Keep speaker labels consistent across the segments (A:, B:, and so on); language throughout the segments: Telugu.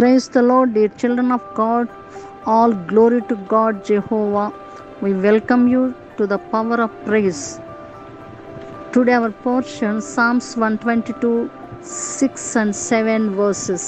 A: Praise the Lord, dear children of God. All glory to God, Jehovah. We welcome you to the power of praise. Today, our portion Psalms 122, 6 and 7 verses.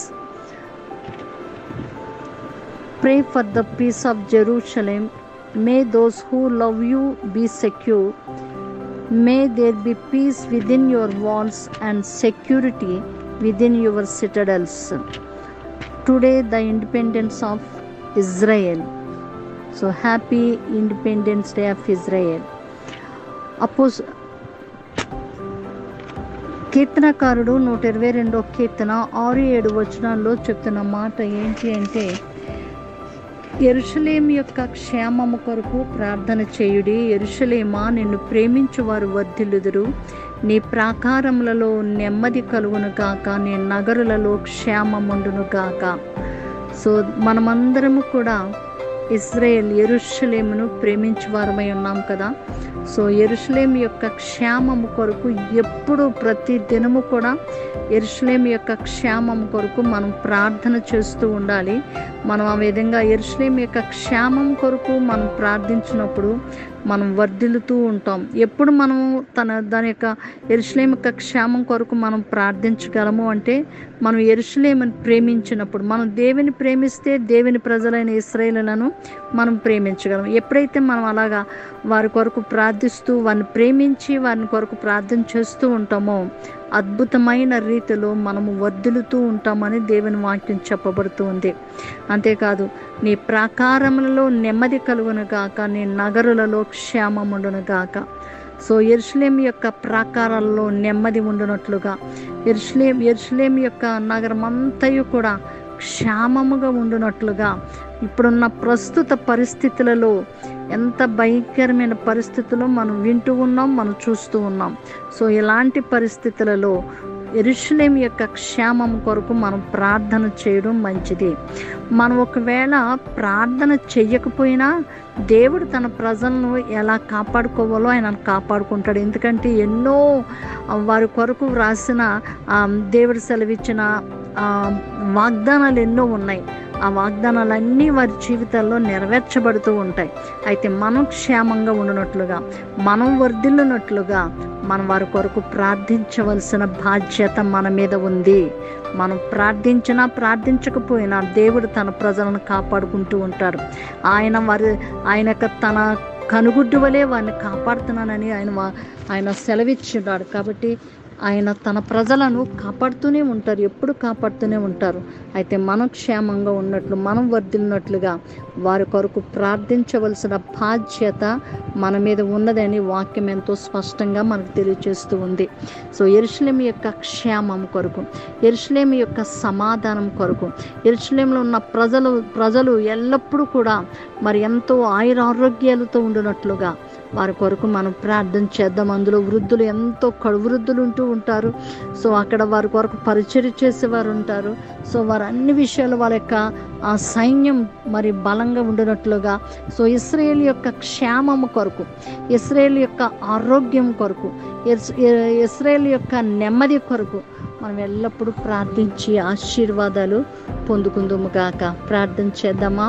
A: Pray for the peace of Jerusalem. May those who love you be secure. May there be peace within your walls and security within your citadels. Today, the independence of Israel. So, happy Independence Day of Israel. అపోజ్ కీర్తనకారుడు నూట ఇరవై రెండో కీర్తన ఆరు ఏడు వచనాల్లో చెప్తున్న మాట ఏంటి అంటే ఎరుషలేం యొక్క క్షేమము కొరకు ప్రార్థన చేయుడి ఎరుషలేమా నిన్ను ప్రేమించు వారు వర్ధిల్లుదురు నీ ప్రాకారములలో నెమ్మది కలుగును గాక నీ నగరులలో క్షేమముండును గాక సో మనమందరము కూడా ఇజ్రాయెల్ ఎరుషలేమును ప్రేమించు వారమై ఉన్నాం కదా సో ఎరుషలేం యొక్క క్షేమము కొరకు ఎప్పుడు ప్రతి దినము కూడా ఎరుషలేం యొక్క క్షేమం కొరకు మనం ప్రార్థన చేస్తూ ఉండాలి మనం ఆ విధంగా ఎరుషలేం యొక్క క్షేమం కొరకు మనం ప్రార్థించినప్పుడు మనం వర్ధిల్లుతూ ఉంటాం ఎప్పుడు మనం తన దాని యొక్క ఎరుషలేం యొక్క క్షేమం కొరకు మనం ప్రార్థించగలము అంటే మనం ఎరుషలేమని ప్రేమించినప్పుడు మనం దేవుని ప్రేమిస్తే దేవుని ప్రజలైన ఇస్రాయేలులను మనం ప్రేమించగలం ఎప్పుడైతే మనం అలాగా వారి కొరకు ప్రార్థిస్తూ వారిని ప్రేమించి వారిని కొరకు ప్రార్థన చేస్తూ ఉంటామో అద్భుతమైన రీతిలో మనము వర్ధిల్లుతూ ఉంటామని దేవుని వాక్యం చెప్పబడుతూ ఉంది అంతేకాదు నీ ప్రాకారములలో నెమ్మది కలుగును గాక నీ నగరులలో క్షేమముండును గాక సో ఎరుషలేం యొక్క ప్రాకారాల్లో నెమ్మది ఉండునట్లుగా ఎరుషలేం ఎరుషలేం యొక్క నగరం అంతయు కూడా క్షేమముగా ఉండునట్లుగా ఇప్పుడున్న ప్రస్తుత పరిస్థితులలో ఎంత భయంకరమైన పరిస్థితుల్లో మనం వింటూ ఉన్నాం మనం చూస్తూ ఉన్నాం సో ఇలాంటి పరిస్థితులలో ఎరుషలేం యొక్క క్షేమం కొరకు మనం ప్రార్థన చేయడం మంచిది మనం ఒకవేళ ప్రార్థన చెయ్యకపోయినా దేవుడు తన ప్రజలను ఎలా కాపాడుకోవాలో ఆయన కాపాడుకుంటాడు ఎందుకంటే ఎన్నో వారి కొరకు వ్రాసిన దేవుడు సెలవిచ్చిన వాగ్దానాలు ఎన్నో ఉన్నాయి ఆ వాగ్దానాలన్నీ వారి జీవితాల్లో నెరవేర్చబడుతూ ఉంటాయి అయితే మనం క్షేమంగా ఉండనట్లుగా మనం వర్ధిల్లునట్లుగా మనం వారి కొరకు ప్రార్థించవలసిన బాధ్యత మన మీద ఉంది మనం ప్రార్థించినా ప్రార్థించకపోయినా దేవుడు తన ప్రజలను కాపాడుకుంటూ ఉంటాడు ఆయన వారి ఆయన తన కనుగుడ్డు వలె వారిని కాపాడుతున్నానని ఆయన ఆయన సెలవిచ్చున్నాడు కాబట్టి ఆయన తన ప్రజలను కాపాడుతూనే ఉంటారు ఎప్పుడు కాపాడుతూనే ఉంటారు అయితే మనం క్షేమంగా ఉన్నట్లు మనం వర్ధిల్లినట్లుగా వారి కొరకు ప్రార్థించవలసిన బాధ్యత మన మీద ఉన్నదని వాక్యం ఎంతో స్పష్టంగా మనకు తెలియజేస్తూ ఉంది సో ఎరుషలేం యొక్క క్షేమం కొరకు ఎరుషలేం యొక్క సమాధానం కొరకు ఎరుషలేంలో ఉన్న ప్రజలు ప్రజలు ఎల్లప్పుడూ కూడా మరి ఎంతో ఆయురారోగ్యాలతో ఉండినట్లుగా వారి కొరకు మనం ప్రార్థన చేద్దాం అందులో వృద్ధులు ఎంతో వృద్ధులు ఉంటూ ఉంటారు సో అక్కడ వారి కొరకు పరిచయం చేసేవారు ఉంటారు సో వారు అన్ని విషయాలు వాళ్ళ యొక్క ఆ సైన్యం మరి బలంగా ఉండినట్లుగా సో ఇస్రాయేల్ యొక్క క్షేమము కొరకు ఇస్రాయేల్ యొక్క ఆరోగ్యం కొరకు ఇస్రాయేల్ యొక్క నెమ్మది కొరకు మనం ఎల్లప్పుడూ ప్రార్థించి ఆశీర్వాదాలు పొందుకుందుము గాక ప్రార్థన చేద్దామా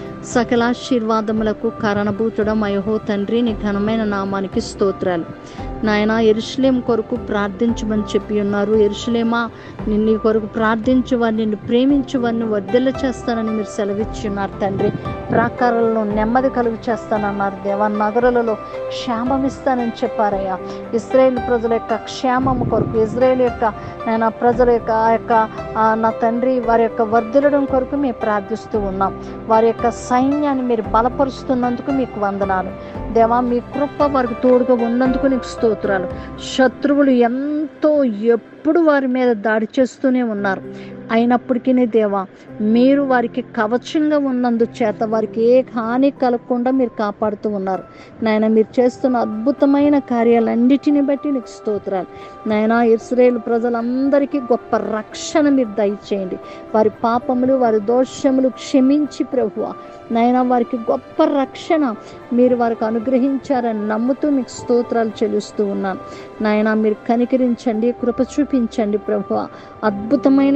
A: సకలాశీర్వాదములకు కారణభూతుడం అయహో తండ్రి నీ ఘనమైన నామానికి స్తోత్రాలు నాయన ఎరుషలేం కొరకు ప్రార్థించమని చెప్పి ఉన్నారు ఎరుషలేమా నిన్ను కొరకు ప్రార్థించు వారిని నిన్ను ప్రేమించు వారిని వర్ధిల్ల చేస్తానని మీరు సెలవిచ్చి ఉన్నారు తండ్రి ప్రాకారాలను నెమ్మది కలుగు చేస్తానన్నారు దేవా నగరాలలో క్షేమం ఇస్తానని చెప్పారయ్యా ఇస్రాయేల్ ప్రజల యొక్క క్షేమము కొరకు ఇజ్రాయేల్ యొక్క నేను ప్రజల యొక్క ఆ యొక్క నా తండ్రి వారి యొక్క వర్ధిల్లడం కొరకు మేము ప్రార్థిస్తూ ఉన్నాం వారి యొక్క సైన్యాన్ని మీరు బలపరుస్తున్నందుకు మీకు వందనాలు దేవా మీ కృప వారికి తోడుగా ఉన్నందుకు నీకు స్తోత్రాలు శత్రువులు ఎంతో ఎప్పుడు వారి మీద దాడి చేస్తూనే ఉన్నారు అయినప్పటికీ దేవా మీరు వారికి కవచంగా ఉన్నందు చేత వారికి ఏ హాని కలగకుండా మీరు కాపాడుతూ ఉన్నారు నాయన మీరు చేస్తున్న అద్భుతమైన కార్యాలన్నిటిని బట్టి నీకు స్తోత్రాలు నాయన ఇస్రాయేల్ ప్రజలందరికీ గొప్ప రక్షణ మీరు దయచేయండి వారి పాపములు వారి దోషములు క్షమించి ప్రభువ నాయన వారికి గొప్ప రక్షణ మీరు వారికి అనుగ్రహించారని నమ్ముతూ మీకు స్తోత్రాలు చెల్లిస్తూ ఉన్నాను నాయన మీరు కనికరించండి కృప చూపించండి ప్రభు అద్భుతమైన కార్యం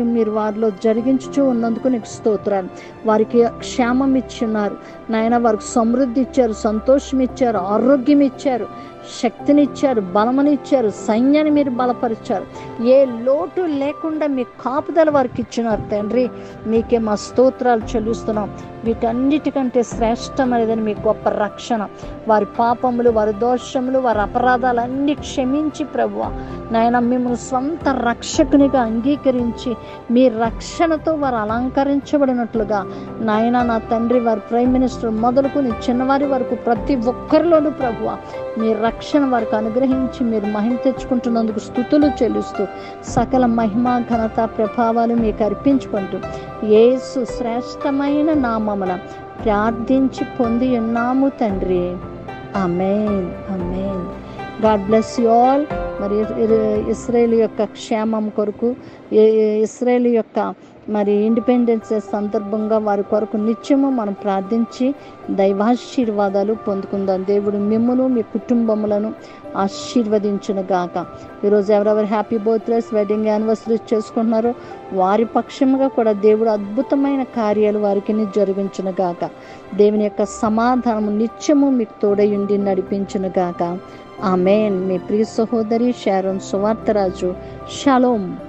A: కార్యం మీరు వారిలో జరిగించుచూ ఉన్నందుకు నీకు స్తోత్రాలు వారికి క్షేమం ఇచ్చున్నారు నాయన వారికి సమృద్ధి ఇచ్చారు సంతోషం ఇచ్చారు ఆరోగ్యం ఇచ్చారు శక్తినిచ్చారు బలమనిచ్చారు సైన్యాన్ని మీరు బలపరిచారు ఏ లోటు లేకుండా మీ కాపుదల వారికి ఇచ్చినారు తండ్రి మీకే మా స్తోత్రాలు చెల్లిస్తున్నాం వీటన్నిటికంటే శ్రేష్టమైనదని మీ గొప్ప రక్షణ వారి పాపములు వారి దోషములు వారి అపరాధాలన్నీ క్షమించి ప్రభువ నాయన మిమ్మల్ని సొంత రక్షకునిగా అంగీకరించి మీ రక్షణతో వారు అలంకరించబడినట్లుగా నాయన నా తండ్రి వారి ప్రైమ్ మినిస్టర్ మొదలుకొని చిన్నవారి వరకు ప్రతి ఒక్కరిలోనూ ప్రభువ మీ రక్షణ వారికి అనుగ్రహించి మీరు మహిమ తెచ్చుకుంటున్నందుకు స్థుతులు చెల్లిస్తూ సకల మహిమ ఘనత ప్రభావాలు మీకు అర్పించుకుంటూ యేసు శ్రేష్టమైన నామమున ప్రార్థించి పొంది ఉన్నాము తండ్రి amen amen God bless you all మరి ఇస్రాయేల్ యొక్క క్షేమం కొరకు ఏ- ఏ- ఇస్రాయేల్ యొక్క మరి ఇండిపెండెన్స్ డే సందర్భంగా వారి కొరకు నిత్యము మనం ప్రార్థించి దైవాశీర్వాదాలు పొందుకుందాం దేవుడు మిమ్మును మీ కుటుంబములను ఆశీర్వదించును గాక ఈరోజు ఎవరెవరు హ్యాపీ బర్త్డేస్ వెడ్డింగ్ యానివర్సరీ చేసుకుంటున్నారో వారి పక్షముగా కూడా దేవుడు అద్భుతమైన కార్యాలు వారికి జరిగించును గాక దేవుని యొక్క సమాధానము నిత్యము మీకు తోడయుండి నడిపించును గాక ఆమెన్ మీ ప్రియ సహోదరి షారోన్ సువార్తరాజు షలోం